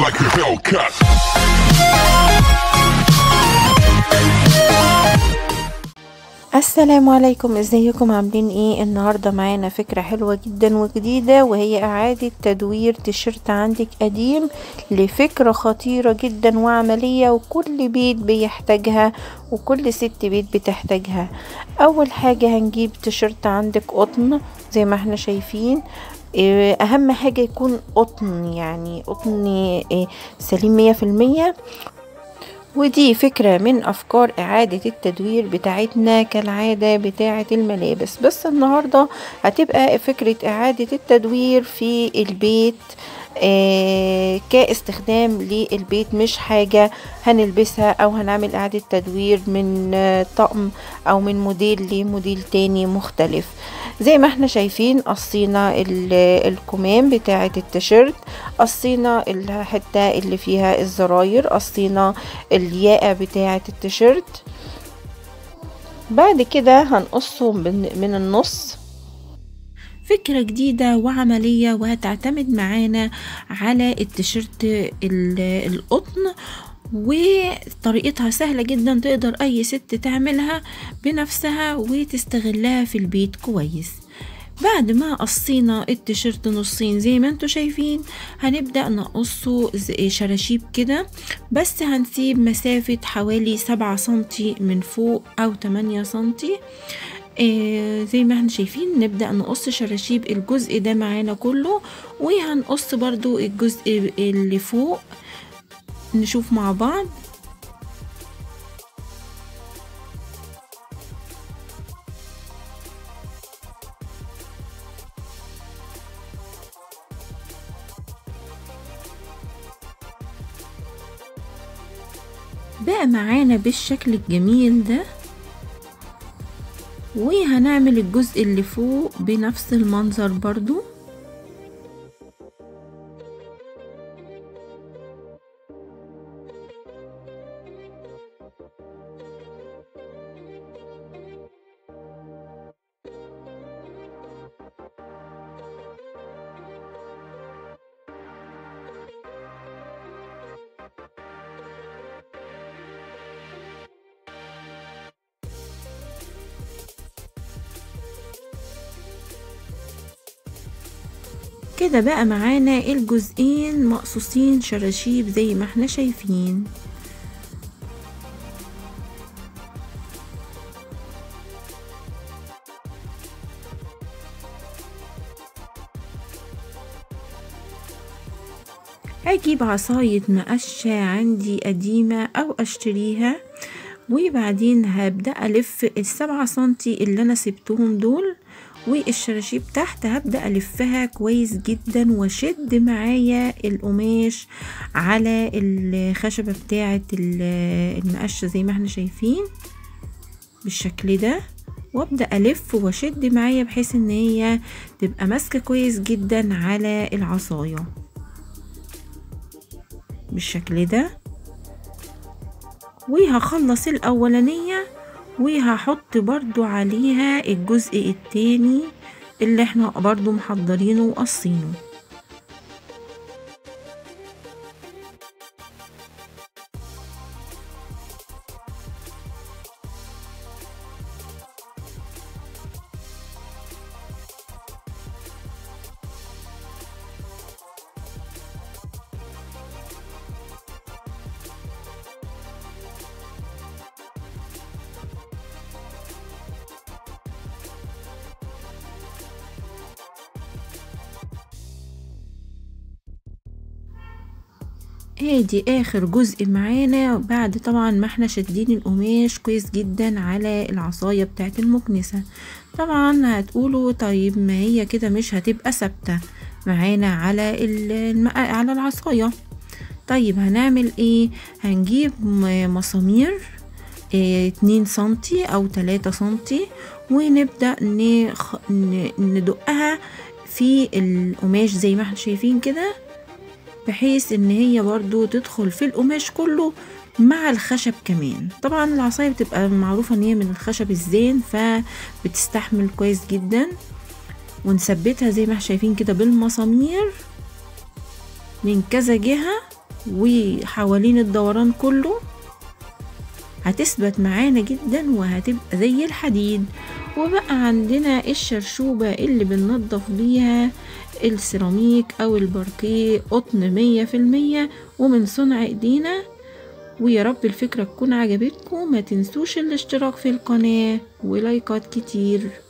like a Hellcat. السلام عليكم ازيكم عاملين ايه النهاردة معانا فكرة حلوة جدا وجديدة وهي اعادة تدوير تيشيرت عندك قديم لفكرة خطيرة جدا وعملية وكل بيت بيحتاجها وكل ست بيت بتحتاجها اول حاجة هنجيب تيشيرت عندك قطن زي ما احنا شايفين إيه، اهم حاجة يكون قطن يعني قطن إيه، سليم مية في المية ودي فكرة من أفكار إعادة التدوير بتاعتنا كالعادة بتاعة الملابس بس النهاردة هتبقى فكرة إعادة التدوير في البيت آه كاستخدام للبيت مش حاجة هنلبسها أو هنعمل إعادة تدوير من آه طقم أو من موديل لموديل تاني مختلف زي ما احنا شايفين قصينا ال- الكمام بتاعة التيشيرت قصينا الحتة اللي فيها الزراير قصينا الياقة بتاعة التيشيرت بعد كده هنقصه من من النص فكرة جديدة وعملية وهتعتمد معانا على التيشيرت ال- القطن وطريقتها سهلة جدا تقدر أي ست تعملها بنفسها وتستغلها في البيت كويس بعد ما قصينا التيشيرت نصين زي ما انتوا شايفين هنبدأ نقصه زي شراشيب كده بس هنسيب مسافة حوالي سبعة سنتي من فوق أو تمانية سنتي آه زي ما احنا شايفين نبدأ نقص شراشيب الجزء ده معانا كله وهنقص برضو الجزء اللي فوق نشوف مع بعض بقى معانا بالشكل الجميل ده وهنعمل الجزء اللي فوق بنفس المنظر برضو كده بقى معانا الجزئين مقصوصين شراشيب زي ما احنا شايفين هجيب عصاية مقشة عندي قديمة أو أشتريها وبعدين هبدأ ألف السبعة سنتي اللي أنا سبتهم دول والشراشيب تحت هبدأ ألفها كويس جدا واشد معايا القماش على الخشبة بتاعة المقشة زي ما احنا شايفين بالشكل ده وابدأ ألف واشد معايا بحيث ان هي تبقى ماسكة كويس جدا على العصاية بالشكل ده وهخلص الأولانية وهحط برضو عليها الجزء التاني اللي احنا برضو محضرينه وقصينه ادي اخر جزء معانا بعد طبعا ما احنا شادين القماش كويس جدا على العصاية بتاعت المكنسة طبعا هتقولوا طيب ما هي كده مش هتبقى ثابتة معانا على الم... على العصاية طيب هنعمل ايه هنجيب مسامير اه اتنين سنتي او تلاتة سنتي ونبدأ نخ... ندقها في القماش زي ما احنا شايفين كده بحيث ان هي برضو تدخل في القماش كله مع الخشب كمان طبعا العصاية بتبقى معروفة ان هي من الخشب الزين فبتستحمل كويس جدا ونثبتها زي ما احنا شايفين كده بالمسامير من كذا جهة وحوالين الدوران كله هتثبت معانا جدا وهتبقى زي الحديد وبقى عندنا الشرشوبة اللي بننضف بيها السيراميك او الباركيه قطن مية في المية ومن صنع ايدينا ويا رب الفكرة تكون عجبتكم ما تنسوش الاشتراك في القناة ولايكات كتير